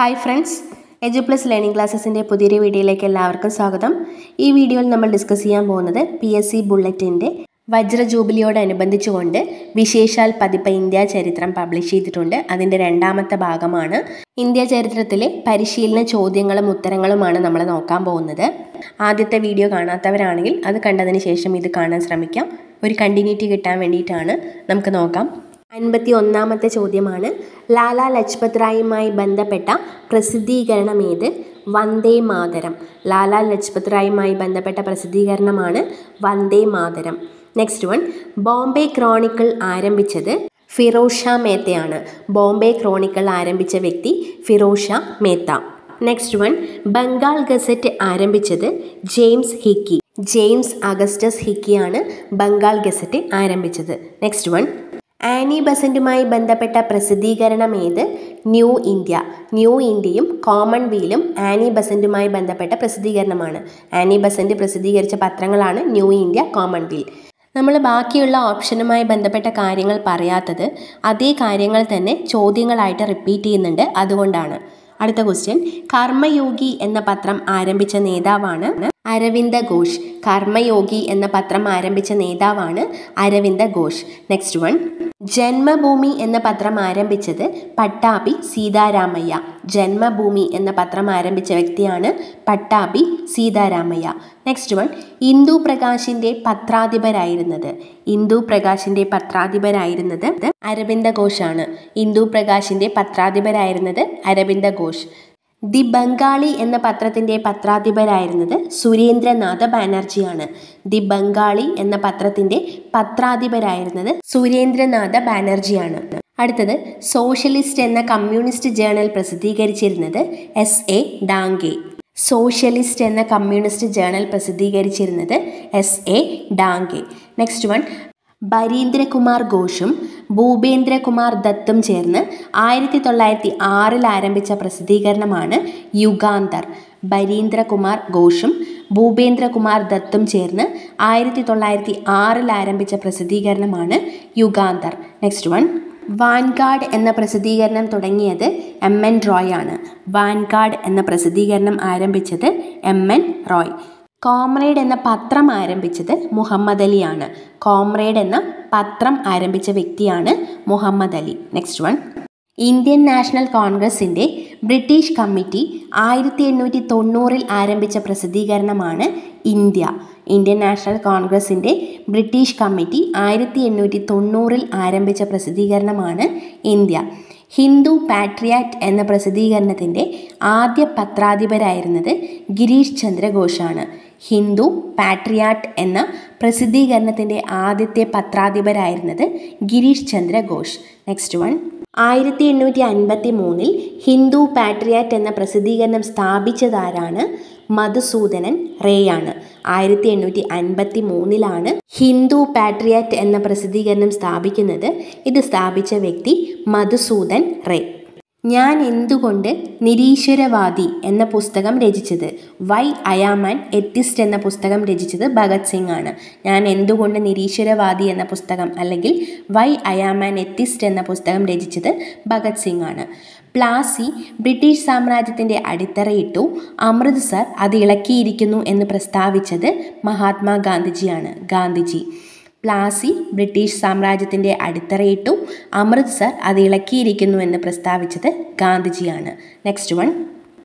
hi friends edu plus learning ക്ലാസ്സസിൻ്റെ പുതിയൊരു വീഡിയോയിലേക്ക് എല്ലാവർക്കും സ്വാഗതം ഈ വീഡിയോയിൽ നമ്മൾ ഡിസ്കസ് ചെയ്യാൻ പോകുന്നത് പി എസ് സി ബുള്ളറ്റിൻ്റെ വജ്ര ജൂബിലിയോടനുബന്ധിച്ചുകൊണ്ട് വിശേഷാൽ പതിപ്പ് ഇന്ത്യ ചരിത്രം പബ്ലിഷ് ചെയ്തിട്ടുണ്ട് അതിൻ്റെ രണ്ടാമത്തെ ഭാഗമാണ് ഇന്ത്യ ചരിത്രത്തിലെ പരിശീലന ചോദ്യങ്ങളും ഉത്തരങ്ങളുമാണ് നമ്മൾ നോക്കാൻ പോകുന്നത് ആദ്യത്തെ വീഡിയോ കാണാത്തവരാണെങ്കിൽ അത് കണ്ടതിന് ശേഷം ഇത് കാണാൻ ശ്രമിക്കാം ഒരു കണ്ടിന്യൂറ്റി കിട്ടാൻ വേണ്ടിയിട്ടാണ് നമുക്ക് നോക്കാം അൻപത്തി ഒന്നാമത്തെ ചോദ്യമാണ് ലാലാ ലജ്പത് റായുമായി ബന്ധപ്പെട്ട പ്രസിദ്ധീകരണം ഏത് വന്ദേ മാതരം ലാലാ ലജ്പത് റായുമായി ബന്ധപ്പെട്ട പ്രസിദ്ധീകരണമാണ് Vande Mataram next one Bombay chronicle ആരംഭിച്ചത് ഫിറോസ് ഷാ മേത്തയാണ് ബോംബെ ക്രോണിക്കിൾ ആരംഭിച്ച വ്യക്തി Firoz Shah Mehta next one Bengal gazette ആരംഭിച്ചത് ജെയിംസ് ഹിക്കി ജെയിംസ് അഗസ്റ്റസ് ഹിക്കിയാണ് ബംഗാൾ ഗസറ്റ് ആരംഭിച്ചത് നെക്സ്റ്റ് വൺ ആനി ബസന്റുമായി ബന്ധപ്പെട്ട പ്രസിദ്ധീകരണം ഏത് ന്യൂ ഇന്ത്യ ന്യൂ ഇന്ത്യയും കോമൺവീലും ആനി ബസന്റുമായി ബന്ധപ്പെട്ട പ്രസിദ്ധീകരണമാണ് ആനി ബസന്റ് പ്രസിദ്ധീകരിച്ച പത്രങ്ങളാണ് ന്യൂ ഇന്ത്യ കോമൺവീൽ നമ്മൾ ബാക്കിയുള്ള ഓപ്ഷനുമായി ബന്ധപ്പെട്ട കാര്യങ്ങൾ പറയാത്തത് അതേ കാര്യങ്ങൾ തന്നെ ചോദ്യങ്ങളായിട്ട് റിപ്പീറ്റ് ചെയ്യുന്നുണ്ട് അതുകൊണ്ടാണ് അടുത്ത ക്വസ്റ്റ്യൻ കർമ്മയോഗി എന്ന പത്രം ആരംഭിച്ച നേതാവാണ് അരവിന്ദ ഘോഷ് കർമ്മയോഗി എന്ന പത്രം ആരംഭിച്ച നേതാവാണ് അരവിന്ദ ഘോഷ് നെക്സ്റ്റ് വൺ ജന്മഭൂമി എന്ന പത്രം ആരംഭിച്ചത് പട്ടാഭി സീതാരാമയ്യ ജന്മഭൂമി എന്ന പത്രം ആരംഭിച്ച വ്യക്തിയാണ് പട്ടാഭി സീതാരാമയ്യ നെക്സ്റ്റ് വൺ ഇന്ദു പ്രകാശിന്റെ പത്രാധിപരായിരുന്നത് ഇന്ദു പ്രകാശിന്റെ പത്രാധിപരായിരുന്നത് അരവിന്ദ ഘോഷാണ് ഇന്ദു പ്രകാശിന്റെ പത്രാധിപരായിരുന്നത് അരവിന്ദ ഘോഷ് ദി ബംഗാളി എന്ന പത്രത്തിൻ്റെ പത്രാധിപരായിരുന്നത് സുരേന്ദ്രനാഥ ബാനർജിയാണ് ദി ബംഗാളി എന്ന പത്രത്തിൻ്റെ പത്രാധിപരായിരുന്നത് സുരേന്ദ്രനാഥ ബാനർജിയാണ് അടുത്തത് സോഷ്യലിസ്റ്റ് എന്ന കമ്മ്യൂണിസ്റ്റ് ജേണൽ പ്രസിദ്ധീകരിച്ചിരുന്നത് എസ് എ ഡാങ്കെ സോഷ്യലിസ്റ്റ് എന്ന കമ്മ്യൂണിസ്റ്റ് ജേണൽ പ്രസിദ്ധീകരിച്ചിരുന്നത് S A Dange next one Barindrakumar ഘോഷും ഭൂപേന്ദ്രകുമാർ ദത്തും ചേർന്ന് ആയിരത്തി തൊള്ളായിരത്തി ആറിൽ ആരംഭിച്ച പ്രസിദ്ധീകരണമാണ് യുഗാന്തർ ബരീന്ദ്രകുമാർ ഘോഷും ഭൂപേന്ദ്രകുമാർ ദത്തും ചേർന്ന് ആയിരത്തി തൊള്ളായിരത്തി ആറിൽ ആരംഭിച്ച പ്രസിദ്ധീകരണമാണ് യുഗാന്തർ നെക്സ്റ്റ് വൺ വാൻഗാർഡ് എന്ന പ്രസിദ്ധീകരണം തുടങ്ങിയത് എം എൻ റോയ് ആണ് വാൻഗാർഡ് എന്ന പ്രസിദ്ധീകരണം ആരംഭിച്ചത് എം എൻ റോയ് കോമ്രേഡ് എന്ന പത്രം ആരംഭിച്ചത് മുഹമ്മദ് അലിയാണ് കോമ്രേഡ് എന്ന പത്രം ആരംഭിച്ച വ്യക്തിയാണ് Muhammad Ali next one Indian National കോൺഗ്രസിൻ്റെ ബ്രിട്ടീഷ് കമ്മിറ്റി ആയിരത്തി എണ്ണൂറ്റി തൊണ്ണൂറിൽ ആരംഭിച്ച പ്രസിദ്ധീകരണമാണ് ഇന്ത്യ ഇന്ത്യൻ നാഷണൽ കോൺഗ്രസിൻ്റെ ബ്രിട്ടീഷ് കമ്മിറ്റി ആയിരത്തി എണ്ണൂറ്റി തൊണ്ണൂറിൽ ആരംഭിച്ച പ്രസിദ്ധീകരണമാണ് ഇന്ത്യ ഹിന്ദു പാട്രിയാറ്റ് എന്ന പ്രസിദ്ധീകരണത്തിൻ്റെ ആദ്യ പത്രാധിപരായിരുന്നത് ഗിരീഷ് ചന്ദ്ര ഘോഷാണ് ഹിന്ദു പാട്രിയാറ്റ് എന്ന പ്രസിദ്ധീകരണത്തിൻ്റെ ആദ്യത്തെ പത്രാധിപരായിരുന്നത് ഗിരീഷ് ചന്ദ്ര ഘോഷ് നെക്സ്റ്റ് വൺ ആയിരത്തി എണ്ണൂറ്റി അൻപത്തി മൂന്നിൽ ഹിന്ദു പാട്രിയാറ്റ് എന്ന പ്രസിദ്ധീകരണം സ്ഥാപിച്ചതാരാണ് മധുസൂദനൻ റേയാണ് ആയിരത്തി എണ്ണൂറ്റി അൻപത്തി മൂന്നിലാണ് ഹിന്ദു പാട്രിയാറ്റ് എന്ന പ്രസിദ്ധീകരണം സ്ഥാപിക്കുന്നത് ഇത് സ്ഥാപിച്ച വ്യക്തി മധുസൂദൻ റേ ഞാൻ എന്തുകൊണ്ട് നിരീശ്വരവാദി എന്ന പുസ്തകം രചിച്ചത് വൈ അയാമാൻ എത്തിസ്റ്റ് എന്ന പുസ്തകം രചിച്ചത് ഭഗത് സിംഗ് ആണ് ഞാൻ എന്തുകൊണ്ട് നിരീശ്വരവാദി എന്ന പുസ്തകം അല്ലെങ്കിൽ വൈ അയാമാൻ എത്തിസ്റ്റ് എന്ന പുസ്തകം രചിച്ചത് ഭഗത് സിംഗ് ആണ് പ്ലാസി ബ്രിട്ടീഷ് സാമ്രാജ്യത്തിൻ്റെ അടിത്തറയിട്ടു അമൃത്സർ അത് ഇളക്കിയിരിക്കുന്നു എന്ന് പ്രസ്താവിച്ചത് മഹാത്മാഗാന്ധിജിയാണ് ഗാന്ധിജി പ്ലാസി ബ്രിട്ടീഷ് സാമ്രാജ്യത്തിൻ്റെ അടിത്തറയിട്ടു അമൃത്സർ അത് ഇളക്കിയിരിക്കുന്നു എന്ന് പ്രസ്താവിച്ചത് ഗാന്ധിജിയാണ് നെക്സ്റ്റ് വൺ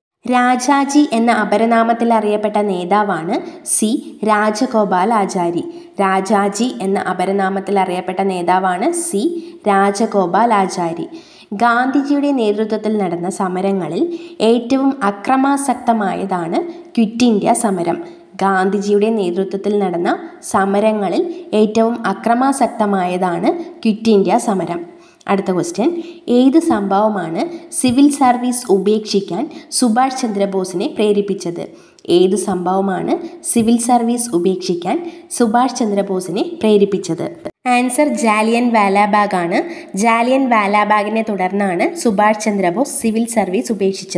രാജാജി എന്ന അപരനാമത്തിൽ അറിയപ്പെട്ട നേതാവാണ് സി രാജഗോപാൽ ആചാരി രാജാജി എന്ന അപരനാമത്തിൽ അറിയപ്പെട്ട നേതാവാണ് സി രാജഗോപാൽ ആചാരി ഗാന്ധിജിയുടെ നേതൃത്വത്തിൽ നടന്ന സമരങ്ങളിൽ ഏറ്റവും അക്രമാസക്തമായതാണ് ക്വിറ്റ് ഇന്ത്യ സമരം ഗാന്ധിജിയുടെ നേതൃത്വത്തിൽ നടന്ന സമരങ്ങളിൽ ഏറ്റവും അക്രമാസക്തമായതാണ് ക്വിറ്റ് ഇന്ത്യ സമരം അടുത്ത ക്വസ്റ്റ്യൻ ഏത് സംഭവമാണ് സിവിൽ സർവീസ് ഉപേക്ഷിക്കാൻ സുഭാഷ് ചന്ദ്രബോസിനെ പ്രേരിപ്പിച്ചത് ഏത് സംഭവമാണ് സിവിൽ സർവീസ് ഉപേക്ഷിക്കാൻ സുഭാഷ് ചന്ദ്രബോസിനെ പ്രേരിപ്പിച്ചത് ആൻസർ ജാലിയൻ വാലാബാഗ് ആണ് ജാലിയൻ വാലാബാഗിനെ തുടർന്നാണ് സുഭാഷ് ചന്ദ്രബോസ് സിവിൽ സർവീസ് ഉപേക്ഷിച്ചത്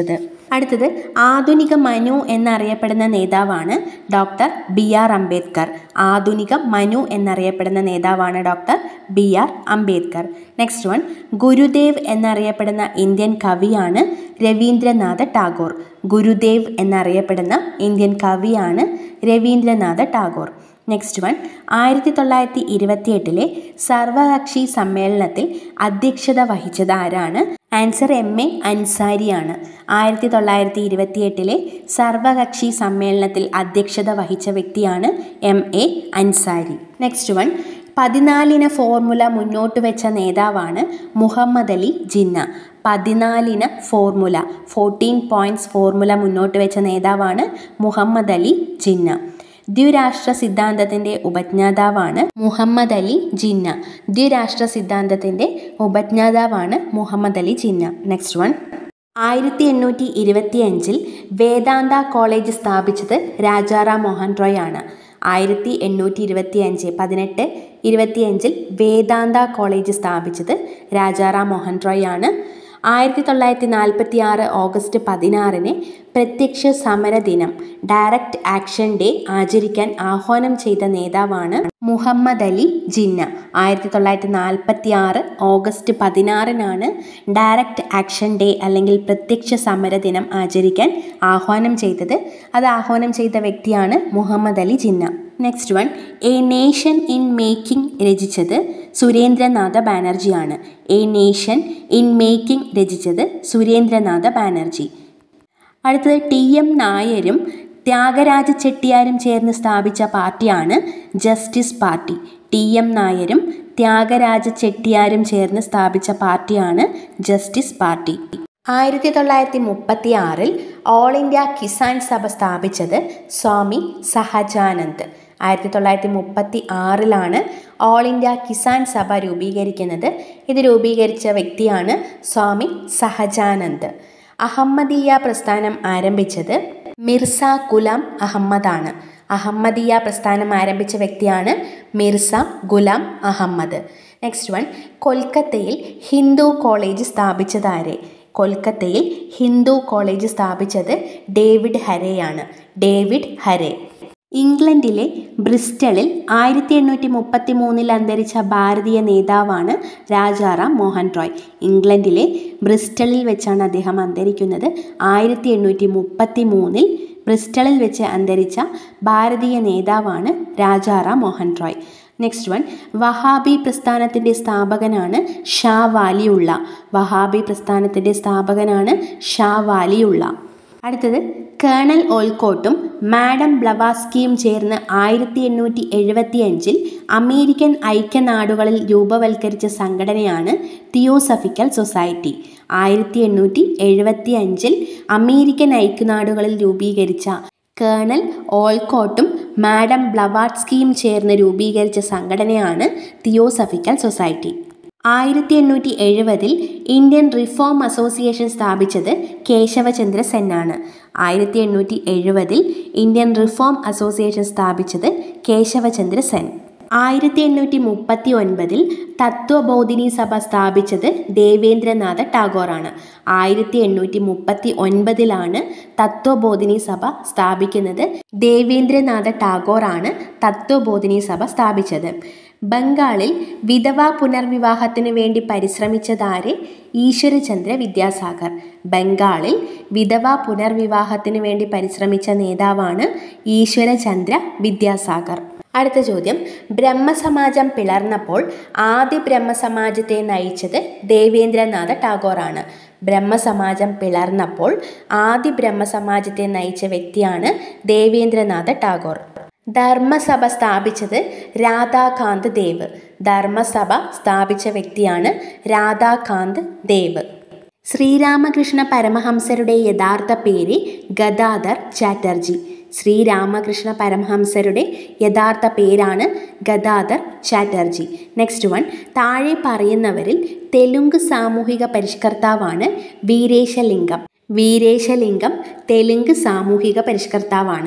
അടുത്തത് ആധുനിക മനു എന്നറിയപ്പെടുന്ന നേതാവാണ് ഡോക്ടർ ബി ആർ അംബേദ്കർ ആധുനിക മനു എന്നറിയപ്പെടുന്ന നേതാവാണ് doctor B R Ambedkar next one Gurudev എന്നറിയപ്പെടുന്ന ഇന്ത്യൻ കവിയാണ് രവീന്ദ്രനാഥ ടാഗോർ ഗുരുദേവ് എന്നറിയപ്പെടുന്ന ഇന്ത്യൻ കവിയാണ് രവീന്ദ്രനാഥ ടാഗോർ നെക്സ്റ്റ് വൺ ആയിരത്തി തൊള്ളായിരത്തി ഇരുപത്തിയെട്ടിലെ സർവകക്ഷി സമ്മേളനത്തിൽ അധ്യക്ഷത വഹിച്ചത് ആരാണ് ആൻസർ എം എ അൻസാരിയാണ് ആയിരത്തി തൊള്ളായിരത്തി ഇരുപത്തിയെട്ടിലെ സർവകക്ഷി സമ്മേളനത്തിൽ അധ്യക്ഷത വഹിച്ച വ്യക്തിയാണ് M A Ansari next one പതിനാലിന ഫോർമുല മുന്നോട്ട് വെച്ച നേതാവാണ് മുഹമ്മദ് അലി ജിന്ന പതിനാലിന ഫോർമുല ഫോർട്ടീൻ പോയിൻറ്റ്സ് ഫോർമുല മുന്നോട്ട് വെച്ച നേതാവാണ് മുഹമ്മദ് അലി ജിന്ന ദ്വിരാഷ്ട്ര സിദ്ധാന്തത്തിൻ്റെ ഉപജ്ഞാതാവാണ് മുഹമ്മദ് അലി ജിന്ന ദ്വിരാഷ്ട്ര സിദ്ധാന്തത്തിൻ്റെ ഉപജ്ഞാതാവാണ് മുഹമ്മദ് അലി ജിന്ന നെക്സ്റ്റ് വൺ ആയിരത്തി എണ്ണൂറ്റി ഇരുപത്തി അഞ്ചിൽ വേദാന്ത കോളേജ് സ്ഥാപിച്ചത് രാജാറാം മോഹൻ റോയ് ആണ് ആയിരത്തി എണ്ണൂറ്റി ഇരുപത്തി അഞ്ച് പതിനെട്ട് ഇരുപത്തിയഞ്ചിൽ വേദാന്ത കോളേജ് സ്ഥാപിച്ചത് രാജാറാം മോഹൻ റോയ് ആണ് ആയിരത്തി തൊള്ളായിരത്തി നാൽപ്പത്തി ആറ് ഓഗസ്റ്റ് പതിനാറിന് പ്രത്യക്ഷ സമര ദിനം ഡയറക്റ്റ് ആക്ഷൻ ഡേ ആചരിക്കാൻ ആഹ്വാനം ചെയ്ത നേതാവാണ് മുഹമ്മദ് അലി ജിന്ന ആയിരത്തി തൊള്ളായിരത്തി നാൽപ്പത്തി ആറ് ഓഗസ്റ്റ് പതിനാറിനാണ് ഡയറക്റ്റ് ആക്ഷൻ ഡേ അല്ലെങ്കിൽ പ്രത്യക്ഷ സമര ദിനം ആചരിക്കാൻ ആഹ്വാനം ചെയ്തത് അത് ആഹ്വാനം ചെയ്ത വ്യക്തിയാണ് Muhammad Ali Jinnah next one a nation in making രചിച്ചത് സുരേന്ദ്രനാഥ ബാനർജിയാണ് എ നേഷൻ ഇൻ മേക്കിംഗ് രചിച്ചത് സുരേന്ദ്രനാഥ ബാനർജി അടുത്തത് ടി എം നായരും ത്യാഗരാജ ചെട്ടിയാരും ചേർന്ന് സ്ഥാപിച്ച പാർട്ടിയാണ് ജസ്റ്റിസ് പാർട്ടി ടി എം നായരും ത്യാഗരാജ ചെട്ടിയാരും ചേർന്ന് സ്ഥാപിച്ച പാർട്ടിയാണ് ജസ്റ്റിസ് പാർട്ടി ആയിരത്തി തൊള്ളായിരത്തി മുപ്പത്തി ആറിൽ ഓൾ ഇന്ത്യ കിസാൻ സഭ സ്ഥാപിച്ചത് സ്വാമി സഹജാനന്ദ് ആയിരത്തി തൊള്ളായിരത്തി മുപ്പത്തി ആറിലാണ് ഓൾ ഇന്ത്യ കിസാൻ സഭ രൂപീകരിക്കുന്നത് ഇത് രൂപീകരിച്ച വ്യക്തിയാണ് സ്വാമി സഹജാനന്ദ് അഹമ്മദീയ പ്രസ്ഥാനം ആരംഭിച്ചത് മിർസ ഗുലാം അഹമ്മദാണ് അഹമ്മദീയ പ്രസ്ഥാനം ആരംഭിച്ച വ്യക്തിയാണ് മിർസ ഗുലാം അഹമ്മദ് നെക്സ്റ്റ് വൺ കൊൽക്കത്തയിൽ ഹിന്ദു കോളേജ് സ്ഥാപിച്ചതാരെ കൊൽക്കത്തയിൽ ഹിന്ദു കോളേജ് സ്ഥാപിച്ചത് ഡേവിഡ് ഹരെയാണ് ഡേവിഡ് ഹരെ ഇംഗ്ലണ്ടിലെ ബ്രിസ്റ്റളിൽ ആയിരത്തി എണ്ണൂറ്റി മുപ്പത്തി മൂന്നിൽ അന്തരിച്ച ഭാരതീയ നേതാവാണ് രാജാറാം മോഹൻ റോയ് ഇംഗ്ലണ്ടിലെ ബ്രിസ്റ്റളിൽ വെച്ചാണ് അദ്ദേഹം അന്തരിക്കുന്നത് ആയിരത്തി എണ്ണൂറ്റി മുപ്പത്തി മൂന്നിൽ ബ്രിസ്റ്റളിൽ വെച്ച് അന്തരിച്ച ഭാരതീയ നേതാവാണ് രാജാറാം മോഹൻ റോയ് നെക്സ്റ്റ് വൺ വഹാബി പ്രസ്ഥാനത്തിൻ്റെ സ്ഥാപകനാണ് ഷാ വാലിയുള്ള വഹാബി പ്രസ്ഥാനത്തിൻ്റെ സ്ഥാപകനാണ് ഷാ വാലിയുള്ള അടുത്തത് കേണൽ ഓൾക്കോട്ടും മാഡം ബ്ലവാസ്കിയും ചേർന്ന് ആയിരത്തി എണ്ണൂറ്റി എഴുപത്തി അഞ്ചിൽ അമേരിക്കൻ ഐക്യനാടുകളിൽ രൂപവൽക്കരിച്ച സംഘടനയാണ് തിയോസഫിക്കൽ സൊസൈറ്റി ആയിരത്തി എണ്ണൂറ്റി എഴുപത്തി അഞ്ചിൽ അമേരിക്കൻ ഐക്യനാടുകളിൽ രൂപീകരിച്ച കേണൽ ഓൾക്കോട്ടും മാഡം ബ്ലവാട്സ്കിയും ചേർന്ന് രൂപീകരിച്ച സംഘടനയാണ് തിയോസഫിക്കൽ സൊസൈറ്റി ആയിരത്തി എണ്ണൂറ്റി എഴുപതിൽ ഇന്ത്യൻ റിഫോം അസോസിയേഷൻ സ്ഥാപിച്ചത് കേശവചന്ദ്ര സെന്നാണ് ആയിരത്തി എണ്ണൂറ്റി എഴുപതിൽ ഇന്ത്യൻ റിഫോം അസോസിയേഷൻ സ്ഥാപിച്ചത് കേശവചന്ദ്ര സെൻ ആയിരത്തി എണ്ണൂറ്റി മുപ്പത്തി ഒൻപതിൽ തത്വബോധിനി സഭ സ്ഥാപിച്ചത് ദേവേന്ദ്രനാഥ ടാഗോറാണ് ആയിരത്തി എണ്ണൂറ്റി മുപ്പത്തി ഒൻപതിലാണ് തത്വബോധിനി സഭ സ്ഥാപിക്കുന്നത് ദേവേന്ദ്രനാഥ ടാഗോറാണ് തത്വബോധിനി സഭ സ്ഥാപിച്ചത് ബംഗാളിൽ വിധവ പുനർവിവാഹത്തിന് വേണ്ടി പരിശ്രമിച്ചതാര് ഈശ്വരചന്ദ്ര വിദ്യാസാഗർ ബംഗാളിൽ വിധവ പുനർവിവാഹത്തിന് വേണ്ടി പരിശ്രമിച്ച നേതാവാണ് ഈശ്വരചന്ദ്ര വിദ്യാസാഗർ അടുത്ത ചോദ്യം ബ്രഹ്മസമാജം പിളർന്നപ്പോൾ ആദ്യ ബ്രഹ്മസമാജത്തെ നയിച്ചത് ദേവേന്ദ്രനാഥ ടാഗോറാണ് ബ്രഹ്മസമാജം പിളർന്നപ്പോൾ ആദ്യ ബ്രഹ്മസമാജത്തെ നയിച്ച വ്യക്തിയാണ് ദേവേന്ദ്രനാഥ ടാഗോർ ധർമ്മസഭ സ്ഥാപിച്ചത് രാധാകാന്ത് ദേവ് ധർമ്മസഭ സ്ഥാപിച്ച വ്യക്തിയാണ് രാധാകാന്ത് ദേവ് ശ്രീരാമകൃഷ്ണ പരമഹംസരുടെ യഥാർത്ഥ പേര് ഗദാധർ ചാറ്റർജി ശ്രീരാമകൃഷ്ണ പരമഹംസരുടെ യഥാർത്ഥ പേരാണ് ഗദാധർ ചാറ്റർജി നെക്സ്റ്റ് വൺ താഴെ പറയുന്നവരിൽ തെലുങ്ക് സാമൂഹിക പരിഷ്കർത്താവാണ് വീരേശലിംഗം വീരേശലിംഗം തെലുങ്ക് സാമൂഹിക പരിഷ്കർത്താവാണ്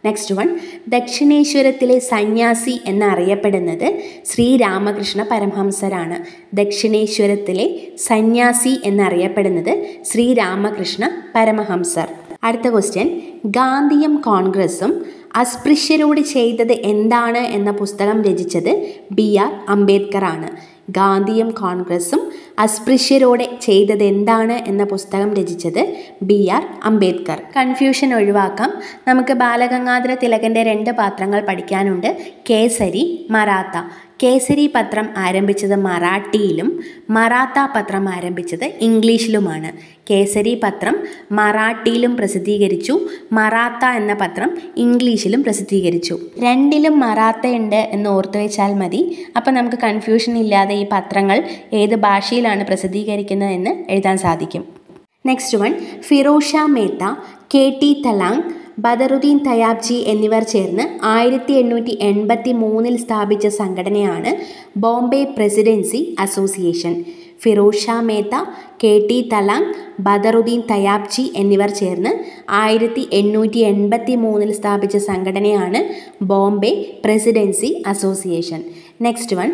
നെക്സ്റ്റ് വൺ ദക്ഷിണേശ്വരത്തിലെ സന്യാസി എന്നറിയപ്പെടുന്നത് ശ്രീരാമകൃഷ്ണ പരമഹംസരാണ് ദക്ഷിണേശ്വരത്തിലെ സന്യാസി എന്നറിയപ്പെടുന്നത് ശ്രീരാമകൃഷ്ണ പരമഹംസർ അടുത്ത ക്വസ്റ്റ്യൻ ഗാന്ധിയും കോൺഗ്രസും അസ്പൃശ്യരോട് ചെയ്തത് എന്താണ് എന്ന പുസ്തകം രചിച്ചത് ബി ആർ അംബേദ്കർ ആണ് ഗാന്ധിയും കോൺഗ്രസും അസ്പൃശ്യരോടെ ചെയ്തത് എന്താണ് എന്ന പുസ്തകം രചിച്ചത് ബി ആർ അംബേദ്കർ കൺഫ്യൂഷൻ ഒഴിവാക്കാം നമുക്ക് ബാലഗംഗാധര തിലകൻ്റെ രണ്ട് പാത്രങ്ങൾ പഠിക്കാനുണ്ട് കേസരി മറാത്ത കേസരി പത്രം ആരംഭിച്ചത് മറാഠിയിലും മറാത്ത പത്രം ആരംഭിച്ചത് ഇംഗ്ലീഷിലുമാണ് കേസരി പത്രം മറാഠിയിലും പ്രസിദ്ധീകരിച്ചു മറാത്ത എന്ന പത്രം ഇംഗ്ലീഷിലും പ്രസിദ്ധീകരിച്ചു രണ്ടിലും മറാത്തയുണ്ട് എന്ന് ഓർത്തു വെച്ചാൽ മതി അപ്പോൾ നമുക്ക് കൺഫ്യൂഷൻ ഇല്ലാതെ ഈ പത്രങ്ങൾ ഏത് ഭാഷയിലാണ് പ്രസിദ്ധീകരിക്കുന്നത് എന്ന് എഴുതാൻ സാധിക്കും next one Ferozeshah Mehta K T Telang Badruddin Tyabji എന്നിവർ ചേർന്ന് ആയിരത്തി എണ്ണൂറ്റി എൺപത്തി മൂന്നിൽ സ്ഥാപിച്ച സംഘടനയാണ് Bombay presidency association Ferozeshah Mehta K T Telang Badruddin Tyabji എന്നിവർ ചേർന്ന് ആയിരത്തി എണ്ണൂറ്റി എൺപത്തി മൂന്നിൽ സ്ഥാപിച്ച സംഘടനയാണ് Bombay presidency association next one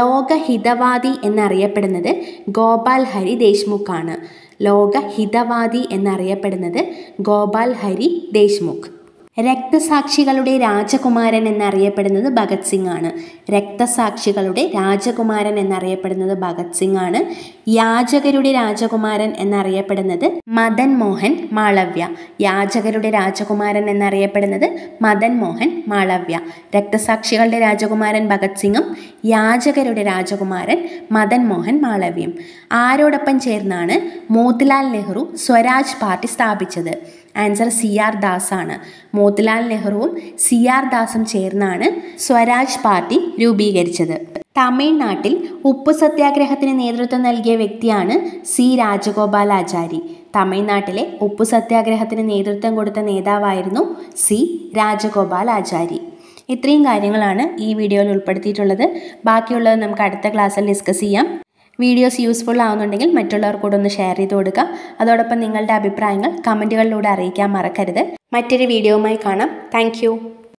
Lokahitawadi എന്നറിയപ്പെടുന്നത് ഗോപാൽ ഹരി ദേശ്മുഖ് ആണ് ലോകഹിതവാദി എന്നറിയപ്പെടുന്നത് ഗോപാൽ ഹരി ദേശ്മുഖ് രക്തസാക്ഷികളുടെ രാജകുമാരൻ എന്നറിയപ്പെടുന്നത് ഭഗത് സിംഗ് ആണ് രക്തസാക്ഷികളുടെ രാജകുമാരൻ എന്നറിയപ്പെടുന്നത് ഭഗത് സിംഗ് ആണ് യാചകരുടെ രാജകുമാരൻ എന്നറിയപ്പെടുന്നത് മദൻ മോഹൻ മാളവ്യ യാചകരുടെ രാജകുമാരൻ എന്നറിയപ്പെടുന്നത് മദൻ മോഹൻ മാളവ്യ രക്തസാക്ഷികളുടെ രാജകുമാരൻ ഭഗത് സിംഗും യാചകരുടെ രാജകുമാരൻ മദൻ മോഹൻ മാളവ്യം ആരോടൊപ്പം ചേർന്നാണ് മോത്തിലാൽ നെഹ്റു സ്വരാജ് പാർട്ടി സ്ഥാപിച്ചത് ആൻസർ സി ആർ ദാസ് ആണ് മോത്തിലാൽ നെഹ്റുവും സി ആർ ദാസും ചേർന്നാണ് സ്വരാജ് പാർട്ടി രൂപീകരിച്ചത് തമിഴ്നാട്ടിൽ ഉപ്പു സത്യാഗ്രഹത്തിന് നേതൃത്വം നൽകിയ വ്യക്തിയാണ് സി രാജഗോപാലാചാരി തമിഴ്നാട്ടിലെ ഉപ്പു സത്യാഗ്രഹത്തിന് നേതൃത്വം കൊടുത്ത നേതാവായിരുന്നു സി രാജഗോപാലാചാരി ഇത്രയും കാര്യങ്ങളാണ് ഈ വീഡിയോയിൽ ഉൾപ്പെടുത്തിയിട്ടുള്ളത് ബാക്കിയുള്ളത് നമുക്ക് അടുത്ത ക്ലാസ്സിൽ ഡിസ്കസ് ചെയ്യാം വീഡിയോസ് യൂസ്ഫുൾ ആവുന്നുണ്ടെങ്കിൽ മറ്റുള്ളവർ കൂടെ ഒന്ന് ഷെയർ ചെയ്ത് കൊടുക്കുക അതോടൊപ്പം നിങ്ങളുടെ അഭിപ്രായങ്ങൾ കമൻറ്റുകളിലൂടെ അറിയിക്കാൻ മറക്കരുത് മറ്റൊരു വീഡിയോയുമായി കാണാം താങ്ക്